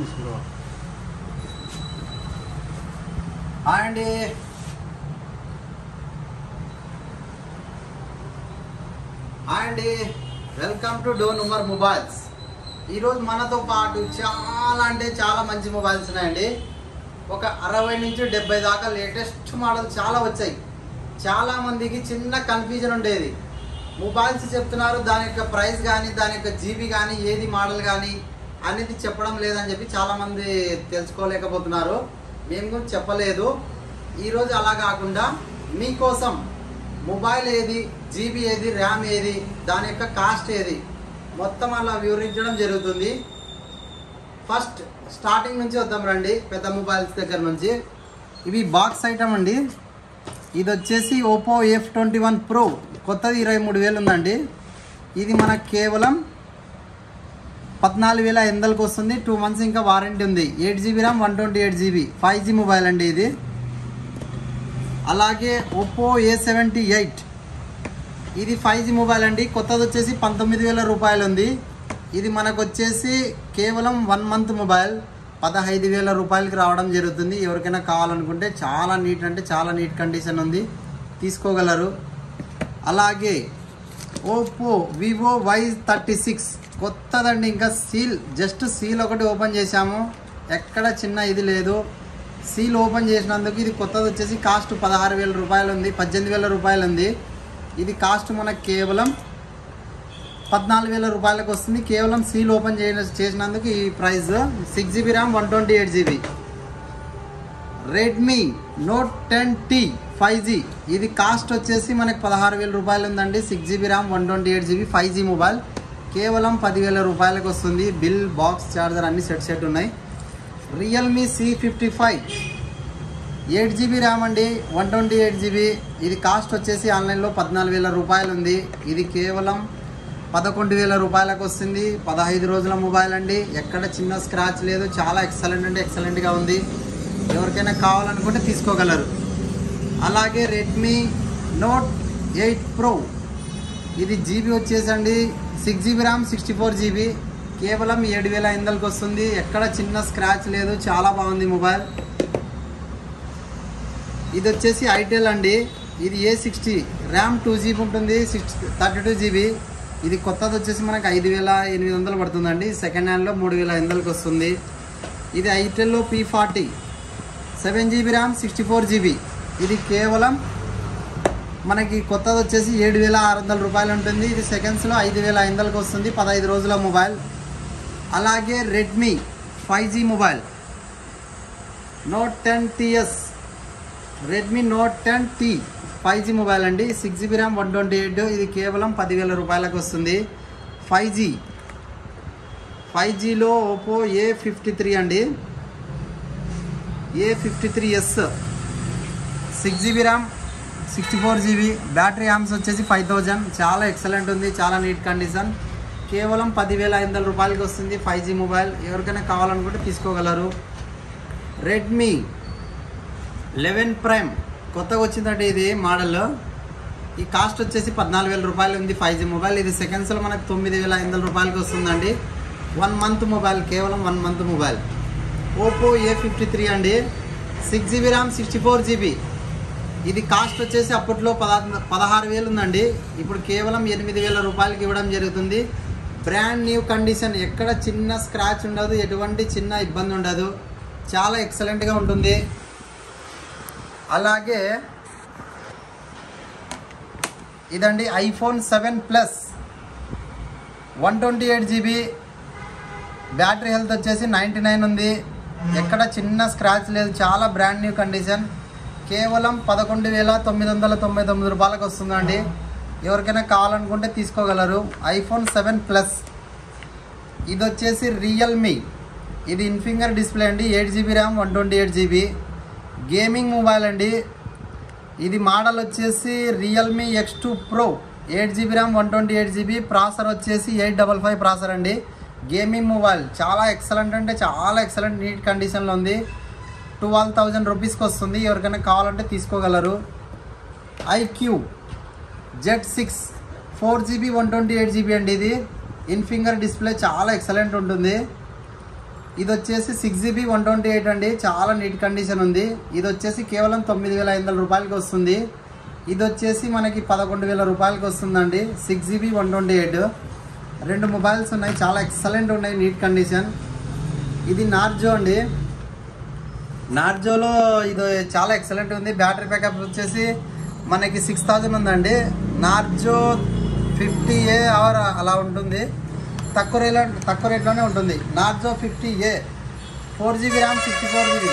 తీసుకురా హాయ్ అండి హాయ్ అండి welcome to don Umar mobiles ఈరోజు మనతో పాటు చాలా అంటే చాలా మంచి మొబైల్స్ ఉన్నాయండి ఒక అరవై నుంచి డెబ్బై దాకా లేటెస్ట్ మోడల్ చాలా వచ్చాయి చాలా మందికి చిన్న కన్ఫ్యూజన్ ఉండేది మొబైల్స్ చెప్తున్నారు దాని యొక్క ప్రైస్ కానీ దాని యొక్క జీబీ కానీ ఏది మోడల్ కానీ అనేది చెప్పడం లేదని చెప్పి చాలామంది తెలుసుకోలేకపోతున్నారు మేము కూడా చెప్పలేదు ఈరోజు అలా కాకుండా మీకోసం మొబైల్ ఏది జీబీ ఏది ర్యామ్ ఏది దాని యొక్క కాస్ట్ ఏది మొత్తం అలా వివరించడం జరుగుతుంది ఫస్ట్ స్టార్టింగ్ నుంచి వద్దాం రండి పెద్ద మొబైల్స్ దగ్గర నుంచి ఇవి బాక్స్ ఐటమ్ అండి ఇది వచ్చేసి Oppo F twenty one pro కొత్తది ఇరవై మూడు వేలు ఉందండి ఇది మనకు కేవలం పద్నాలుగు వేల ఎనిమిదికి వస్తుంది టూ మంత్స్ ఇంకా వారంటీ ఉంది eight GB RAM one twenty eight GB five G mobile అండి ఇది అలాగే ఒప్పో ఏ సెవెంటీ ఎయిట్ ఇది ఫైవ్ జీ మొబైల్ అండి కొత్తది వచ్చేసి పంతొమ్మిది వేల రూపాయలు ఉంది ఇది మనకు వచ్చేసి కేవలం వన్ మంత్ మొబైల్ పదహైదు వేల రూపాయలకి రావడం జరుగుతుంది ఎవరికైనా కావాలనుకుంటే చాలా నీట్ అంటే చాలా నీట్ కండిషన్ ఉంది తీసుకోగలరు అలాగే Oppo Vivo Y thirty six కొత్తదండి ఇంకా సీల్ జస్ట్ సీల్ ఒకటి ఓపెన్ చేశాము ఎక్కడ చిన్న ఇది లేదు సీల్ ఓపెన్ చేసినందుకు ఇది కొత్తది వచ్చేసి కాస్ట్ పదహారు వేల రూపాయలు ఉంది పద్దెనిమిది వేల రూపాయలు ఉంది ఇది కాస్ట్ మనకు కేవలం పద్నాలుగు వేల రూపాయలకు వస్తుంది కేవలం సీల్ ఓపెన్ చేయ చేసినందుకు ఈ price six GB RAM one twenty eight GB Redmi note ten T five G ఇది కాస్ట్ వచ్చేసి మనకి పదహారు వేల రూపాయలు ఉందండి six GB RAM one twenty eight GB five G mobile కేవలం పదివేల రూపాయలకు వస్తుంది బిల్ బాక్స్ చార్జర్ అన్ని సెట్ సెట్ ఉన్నాయి Realme C fifty five eight GB RAM అండి వన్ ట్వంటీ ఎయిట్ జీబీ ఇది కాస్ట్ వచ్చేసి ఆన్లైన్లో పద్నాలుగు వేల రూపాయలు ఉంది ఇది కేవలం పదకొండు వేల రూపాయలకు వస్తుంది పదహైదు రోజుల మొబైల్ అండి ఎక్కడ చిన్న స్క్రాచ్ లేదు చాలా ఎక్సలెంట్ అంటే ఎక్సలెంట్గా ఉంది ఎవరికైనా కావాలనుకుంటే తీసుకోగలరు అలాగే రెడ్మీ నోట్ ఎయిట్ ప్రో ఇది జీబీ వచ్చేసండి six GB RAM sixty four GB కేవలం ఏడు వేల ఎనిమిదికి వస్తుంది ఎక్కడ చిన్న స్క్రాచ్ లేదు చాలా బాగుంది మొబైల్ ఇది వచ్చేసి ఐటెల్ అండి ఇది A sixty RAM two GB ఉంటుంది సిక్స్ థర్టీ టూ జీబీ ఇది కొత్తది వచ్చేసి మనకు ఐదు వేల ఎనిమిది వందలు పడుతుందండి సెకండ్ హ్యాండ్లో మూడు వేల ఎనిమిదికి వస్తుంది ఇది ఐటెల్లో P forty seven GB RAM sixty four GB ఇది కేవలం మనకి కొత్తది వచ్చేసి ఏడు వేల ఆరు వందల రూపాయలు ఉంటుంది ఇది సెకండ్స్లో ఐదు వేల ఐదు వందలకు వస్తుంది పదహైదు రోజుల మొబైల్ అలాగే Redmi five G mobile note ten TS Redmi note ten T five G mobile అండి six GB RAM one twenty eight ఇది కేవలం పదివేల రూపాయలకు వస్తుంది ఫైవ్ జీ ఫైవ్ జీలో ఓపో ఏ ఫిఫ్టీ త్రీ అండి A fifty three S six GB RAM sixty four GB battery RAMs వచ్చేసి five thousand చాలా ఎక్సలెంట్ ఉంది చాలా నీట్ కండిషన్ కేవలం పదివేల ఐదు వందల రూపాయలకి వస్తుంది ఫైవ్ జీ మొబైల్ ఎవరికైనా కావాలనుకుంటే తీసుకోగలరు రెడ్మీ లెవెన్ ప్రైమ్ కొత్తగా వచ్చిందంటే ఇది మోడల్ ఈ కాస్ట్ వచ్చేసి పద్నాలుగు వేల రూపాయలు ఉంది ఫైవ్ జీ మొబైల్ ఇది సెకండ్స్లో మనకు తొమ్మిది వేల ఐదు వందల రూపాయలకి వస్తుందండి వన్ మంత్ మొబైల్ కేవలం one month mobile Oppo A fifty three అండి six GB RAM sixty four GB ఇది కాస్ట్ వచ్చేసి అప్పట్లో పదా పదహారు వేలు ఉందండి ఇప్పుడు కేవలం ఎనిమిది వేల రూపాయలకి ఇవ్వడం జరుగుతుంది బ్రాండ్ న్యూ కండిషన్ ఎక్కడ చిన్న స్క్రాచ్ ఉండదు ఎటువంటి చిన్న ఇబ్బంది ఉండదు చాలా ఎక్సలెంట్గా ఉంటుంది అలాగే ఇదండి iPhone seven plus one twenty eight GB battery health వచ్చేసి నైంటీ నైన్ ఉంది ఎక్కడ చిన్న స్క్రాచ్ లేదు చాలా బ్రాండ్ న్యూ కండిషన్ కేవలం పదకొండు వేల తొమ్మిది వందల తొంభై తొమ్మిది రూపాయలకు వస్తుందండి ఎవరికైనా కావాలనుకుంటే తీసుకోగలరు ఐఫోన్ సెవెన్ ప్లస్ ఇది వచ్చేసి రియల్మీ ఇది ఇన్ఫింగర్ డిస్ప్లే అండి eight GB RAM one twenty eight GB gaming mobile అండి ఇది మోడల్ వచ్చేసి Realme X two pro eight GB RAM one twenty eight GB processor వచ్చేసి ఎయిట్ డబల్ ఫైవ్ ప్రాసెసర్ అండి gaming mobile చాలా excellent అంటే చాలా excellent neat కండిషన్లో ఉంది ట్వెల్వ్ థౌజండ్ రూపీస్కి వస్తుంది ఎవరికైనా కావాలంటే తీసుకోగలరు iQOO Z six four GB one twenty eight GB అండి ఇది ఇన్ ఫింగర్ డిస్ప్లే చాలా ఎక్సలెంట్ ఉంటుంది ఇది వచ్చేసి six GB one twenty eight అండి చాలా నీట్ కండిషన్ ఉంది ఇది వచ్చేసి కేవలం తొమ్మిది వేల ఐదు వందల రూపాయలకి వస్తుంది ఇది వచ్చేసి మనకి పదకొండు వేల రూపాయలకి వస్తుందండి six GB one twenty eight రెండు మొబైల్స్ ఉన్నాయి చాలా ఎక్సలెంట్ ఉన్నాయి నీట్ కండిషన్ ఇది నార్జో అండి నార్జోలో ఇది చాలా ఎక్సలెంట్ ఉంది బ్యాటరీ బ్యాకప్ వచ్చేసి మనకి సిక్స్ థౌజండ్ ఉందండి నార్జో ఫిఫ్టీ ఏ అవర్ అలా ఉంటుంది తక్కువ రేట్లో తక్కువ రేట్లోనే ఉంటుంది Narzo fifty A four GB RAM sixty four GB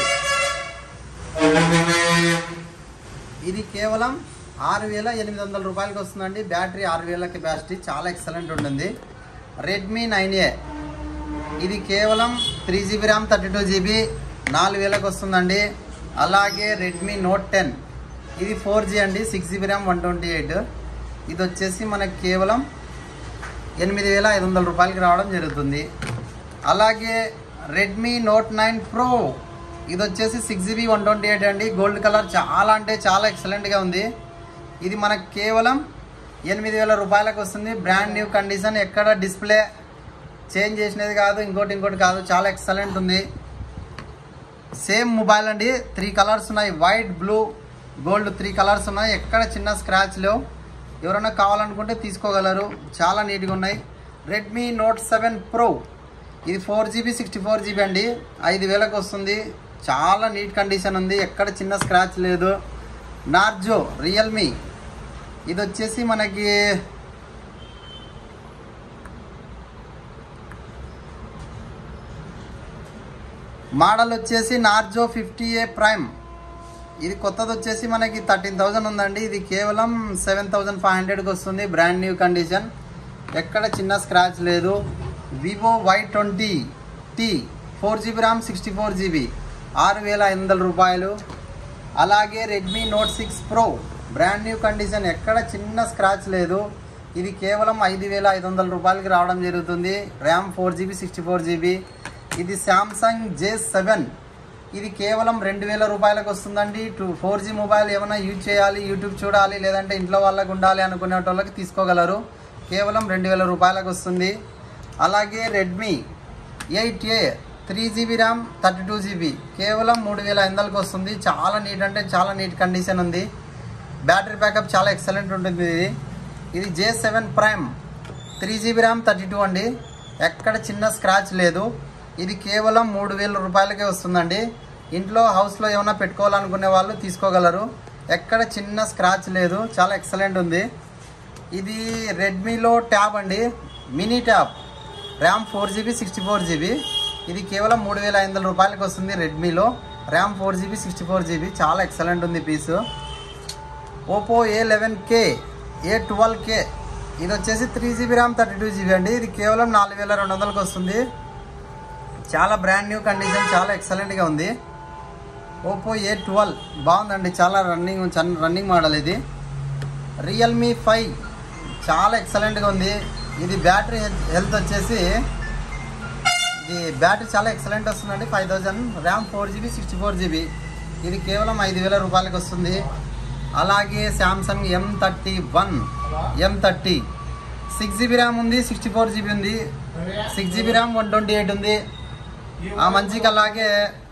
ఇది కేవలం ఆరు వేల ఎనిమిది వందల రూపాయలకి వస్తుందండి బ్యాటరీ ఆరు వేల కెపాసిటీ చాలా ఎక్సలెంట్ ఉంటుంది రెడ్మీ నైన్ ఏ ఇది కేవలం three GB RAM thirty two GB నాలుగు వేలకు వస్తుందండి అలాగే రెడ్మీ నోట్ టెన్ ఇది ఫోర్ జీ అండి six GB RAM one twenty eight ఇది వచ్చేసి మనకి కేవలం ఎనిమిది వేల ఐదు వందల రూపాయలకి రావడం జరుగుతుంది అలాగే రెడ్మీ నోట్ నైన్ ప్రో ఇది వచ్చేసి six GB one twenty eight అండి గోల్డ్ కలర్ చాలా అంటే చాలా ఎక్సలెంట్గా ఉంది ఇది మనకు కేవలం ఎనిమిది వేల రూపాయలకు వస్తుంది బ్రాండ్ న్యూ కండిషన్ ఎక్కడ డిస్ప్లే చేంజ్ చేసినది కాదు ఇంకోటి ఇంకోటి కాదు చాలా ఎక్సలెంట్ ఉంది సేమ్ మొబైల్ అండి త్రీ కలర్స్ ఉన్నాయి white blue gold three colours ఉన్నాయి ఎక్కడ చిన్న స్క్రాచ్ లేవు ఎవరైనా కావాలనుకుంటే తీసుకోగలరు చాలా నీట్గా ఉన్నాయి రెడ్మీ నోట్ సెవెన్ ప్రో ఇది four GB sixty four GB అండి ఐదు వేలకు వస్తుంది చాలా నీట్ కండిషన్ ఉంది ఎక్కడ చిన్న స్క్రాచ్ లేదు నార్జో రియల్మీ ఇది వచ్చేసి మనకి మోడల్ వచ్చేసి నార్జో ఫిఫ్టీ ఏ ప్రైమ్ ఇది కొత్తది వచ్చేసి మనకి థర్టీన్ థౌజండ్ ఉందండి ఇది కేవలం సెవెన్ థౌజండ్ ఫైవ్ హండ్రెడ్కి వస్తుంది బ్రాండ్ న్యూ కండిషన్ ఎక్కడ చిన్న స్క్రాచ్ లేదు Vivo Y twenty T four GB RAM sixty four GB ఆరు వేల ఐదు వందల రూపాయలు అలాగే Redmi note six pro brand new condition ఎక్కడ చిన్న స్క్రాచ్ లేదు ఇది కేవలం ఐదు వేల ఐదు వందల రూపాయలకి రావడం జరుగుతుంది RAM four GB sixty four GB ఇది శాంసంగ్ జే సెవెన్ ఇది కేవలం రెండు వేల రూపాయలకు వస్తుందండి టూ ఫోర్ జీ మొబైల్ ఏమైనా యూజ్ చేయాలి యూట్యూబ్ చూడాలి లేదంటే ఇంట్లో వాళ్ళకు ఉండాలి అనుకునే వాళ్ళకి తీసుకోగలరు కేవలం రెండు వేల రూపాయలకు వస్తుంది అలాగే Redmi eight A three GB RAM thirty two GB కేవలం మూడు వేల ఐదు వందలకు వస్తుంది చాలా నీట్ అంటే చాలా నీట్ కండిషన్ ఉంది బ్యాటరీ బ్యాకప్ చాలా ఎక్సలెంట్ ఉంటుంది ఇది ఇది J seven prime three GB RAM thirty two అండి ఎక్కడ చిన్న స్క్రాచ్ లేదు ఇది కేవలం మూడు వేల రూపాయలకే వస్తుందండి ఇంట్లో హౌస్లో ఏమైనా పెట్టుకోవాలనుకునే వాళ్ళు తీసుకోగలరు ఎక్కడ చిన్న స్క్రాచ్ లేదు చాలా ఎక్సలెంట్ ఉంది ఇది రెడ్మీలో ట్యాబ్ అండి mini tab RAM four GB sixty four GB ఇది కేవలం మూడు వేల ఐదు వందల రూపాయలకి వస్తుంది రెడ్మీలో RAM four GB sixty four GB చాలా ఎక్సలెంట్ ఉంది piece Oppo A eleven K A twelve K ఇది వచ్చేసి three GB RAM thirty two GB అండి ఇది కేవలం నాలుగు వేల రెండు వందలకి వస్తుంది చాలా బ్రాండ్ న్యూ కండిషన్ చాలా ఎక్సలెంట్గా ఉంది ఓపో ఏ ట్వెల్వ్ బాగుందండి చాలా రన్నింగ్ రన్నింగ్ మోడల్ ఇది రియల్మీ ఫైవ్ చాలా ఎక్సలెంట్గా ఉంది ఇది బ్యాటరీ హెల్త్ వచ్చేసి ఇది బ్యాటరీ చాలా ఎక్సలెంట్ వస్తుందండి five thousand RAM four GB sixty four GB ఇది కేవలం ఐదు వేల రూపాయలకి వస్తుంది అలాగే Samsung M thirty one M thirty six GB RAM ఉంది సిక్స్టీ ఫోర్ జీబీ ఉంది six GB RAM one twenty eight ఉంది ఆ మంచికి అలాగే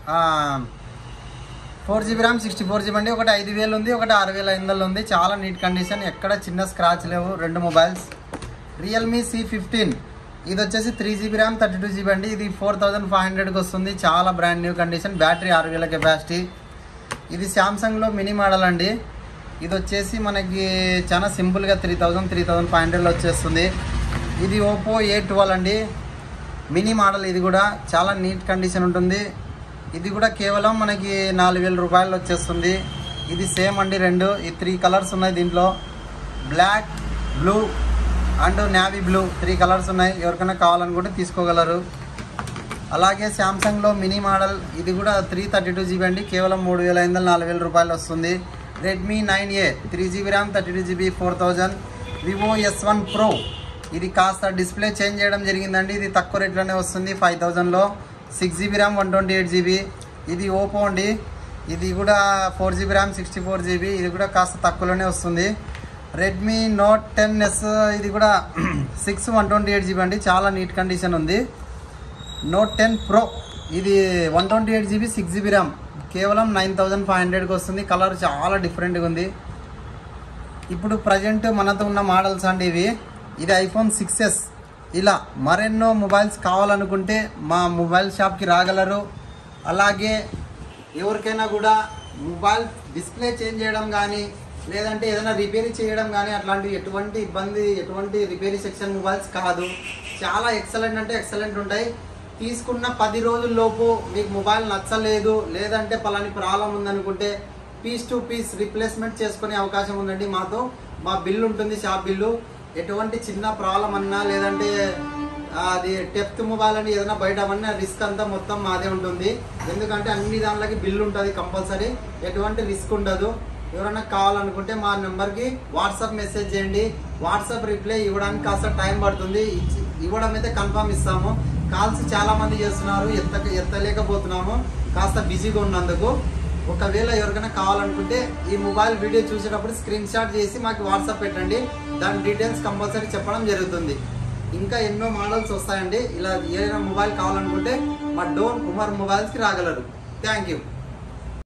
four GB RAM sixty four GB అండి ఒకటి ఐదు వేలు ఉంది ఒకటి ఆరు వేల ఐదు వందలు ఉంది చాలా నీట్ కండిషన్ ఎక్కడ చిన్న స్క్రాచ్ లేవు రెండు మొబైల్స్ రియల్మీ సి ఫిఫ్టీన్ ఇది వచ్చేసి three GB RAM thirty two GB అండి ఇది ఫోర్ థౌజండ్ ఫైవ్ హండ్రెడ్కి వస్తుంది చాలా బ్రాండ్ న్యూ కండిషన్ బ్యాటరీ ఆరు వేల కెపాసిటీ ఇది శాంసంగ్లో మినీ మోడల్ అండి ఇది వచ్చేసి మనకి చాలా సింపుల్గా three thousand three thousand five హండ్రెడ్లో వచ్చేస్తుంది ఇది ఓపో ఏ ట్వెల్వ్ అండి మినీ మోడల్ ఇది కూడా చాలా నీట్ కండిషన్ ఉంటుంది ఇది కూడా కేవలం మనకి నాలుగు వేల రూపాయలు వచ్చేస్తుంది ఇది సేమ్ అండి రెండు ఈ త్రీ కలర్స్ ఉన్నాయి దీంట్లో black blue and navy blue three colours ఉన్నాయి ఎవరికైనా కావాలనుకుంటే తీసుకోగలరు అలాగే శాంసంగ్లో మినీ మోడల్ ఇది కూడా త్రీ థర్టీ టూ జీబీ అండి కేవలం మూడు వేల ఐదు వందల నాలుగు వేల రూపాయలు వస్తుంది Redmi nine A three GB RAM thirty two GB four thousand Vivo S one pro ఇది కాస్త డిస్ప్లే చేంజ్ చేయడం జరిగిందండి ఇది తక్కువ రేట్లోనే వస్తుంది ఫైవ్ థౌజండ్లో six GB RAM one twenty eight GB ఇది ఓపో అండి ఇది కూడా four GB RAM sixty four GB ఇది కూడా కాస్త తక్కువలోనే వస్తుంది రెడ్మీ నోట్ టెన్ ఎస్ ఇది కూడా six one twenty eight GB అండి చాలా నీట్ కండిషన్ ఉంది నోట్ టెన్ ప్రో ఇది one twenty eight GB six GB RAM కేవలం నైన్ థౌజండ్ ఫైవ్ హండ్రెడ్కి వస్తుంది కలర్ చాలా డిఫరెంట్గా ఉంది ఇప్పుడు ప్రజెంట్ మనతో ఉన్న మోడల్స్ అండి ఇవి ఇది ఐఫోన్ సిక్స్ ఎస్ ఇలా మరెన్నో మొబైల్స్ కావాలనుకుంటే మా మొబైల్ షాప్కి రాగలరు అలాగే ఎవరికైనా కూడా మొబైల్ డిస్ప్లే చేంజ్ చేయడం కానీ లేదంటే ఏదైనా రిపేర్ చేయడం కానీ అట్లాంటి ఎటువంటి ఇబ్బంది ఎటువంటి రిపేరీ సెక్షన్ మొబైల్స్ కాదు చాలా ఎక్సలెంట్ అంటే ఎక్సలెంట్ ఉంటాయి తీసుకున్న పది రోజుల్లోపు మీకు మొబైల్ నచ్చలేదు లేదంటే పలాని ప్రాబ్లం ఉందనుకుంటే పీస్ టు పీస్ రిప్లేస్మెంట్ చేసుకునే అవకాశం ఉందండి మాతో మా బిల్లు ఉంటుంది షాప్ బిల్లు ఎటువంటి చిన్న ప్రాబ్లం అన్నా లేదంటే ఆ, అది టెప్త్ మొబైల్ అని ఏదైనా బయట అవన్నీ రిస్క్ అంతా మొత్తం మాదే ఉంటుంది ఎందుకంటే అన్ని దాంట్లోకి బిల్లు ఉంటుంది కంపల్సరీ ఎటువంటి రిస్క్ ఉండదు ఎవరైనా కావాలనుకుంటే మా నెంబర్కి వాట్సాప్ మెసేజ్ చేయండి వాట్సాప్ రిప్లై ఇవ్వడానికి కాస్త టైం పడుతుంది ఇచ్చి- ఇవ్వడం అయితే కన్ఫర్మ్ ఇస్తాము కాల్స్ చాలా మంది చేస్తున్నారు ఎత్త ఎత్తలేకపోతున్నాము కాస్త బిజీగా ఉన్నందుకు ఒకవేళ ఎవరికైనా కావాలనుకుంటే ఈ మొబైల్ వీడియో చూసేటప్పుడు స్క్రీన్ షాట్ చేసి మాకు వాట్సాప్ పెట్టండి దాని డీటెయిల్స్ కంపల్సరీ చెప్పడం జరుగుతుంది ఇంకా ఎన్నో మోడల్స్ వస్తాయండి ఇలా ఏదైనా మొబైల్ కావాలనుకుంటే మా డోన్ ఉమర్ మొబైల్స్కి రాగలరు థ్యాంక్ యూ